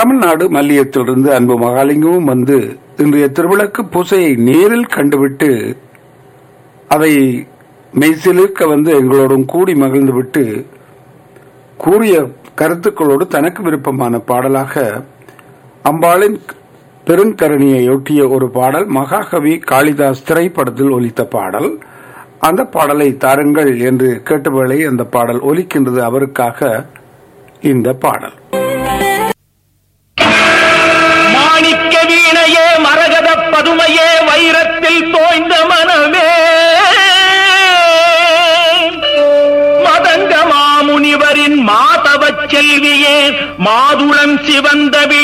தமிழ்நாடு மல்லியத்திலிருந்து அன்பு மகாலிங்கமும் வந்து இன்றைய திருவிளக்கு பூசையை நேரில் கண்டுவிட்டு அதை மெய்சிலிருக்க வந்து எங்களோடும் கூடி மகிழ்ந்துவிட்டு கூறிய கருத்துக்களோடு தனக்கு விருப்பமான பாடலாக அம்பாளின் பெருங்கரணியை ஒட்டிய ஒரு பாடல் மகாகவி காளிதாஸ் திரைப்படத்தில் ஒலித்த பாடல் அந்த பாடலை தாருங்கள் என்று கேட்டவேளை அந்த பாடல் ஒலிக்கின்றது அவருக்காக இந்த பாடல் மாணிக்க வீணையே மரகத பதுமையே வைரத்தில் தோய்ந்த மனமே மதங்க மாமுனிவரின் மாதவச் செல்வியே மாதுளம் சிவந்த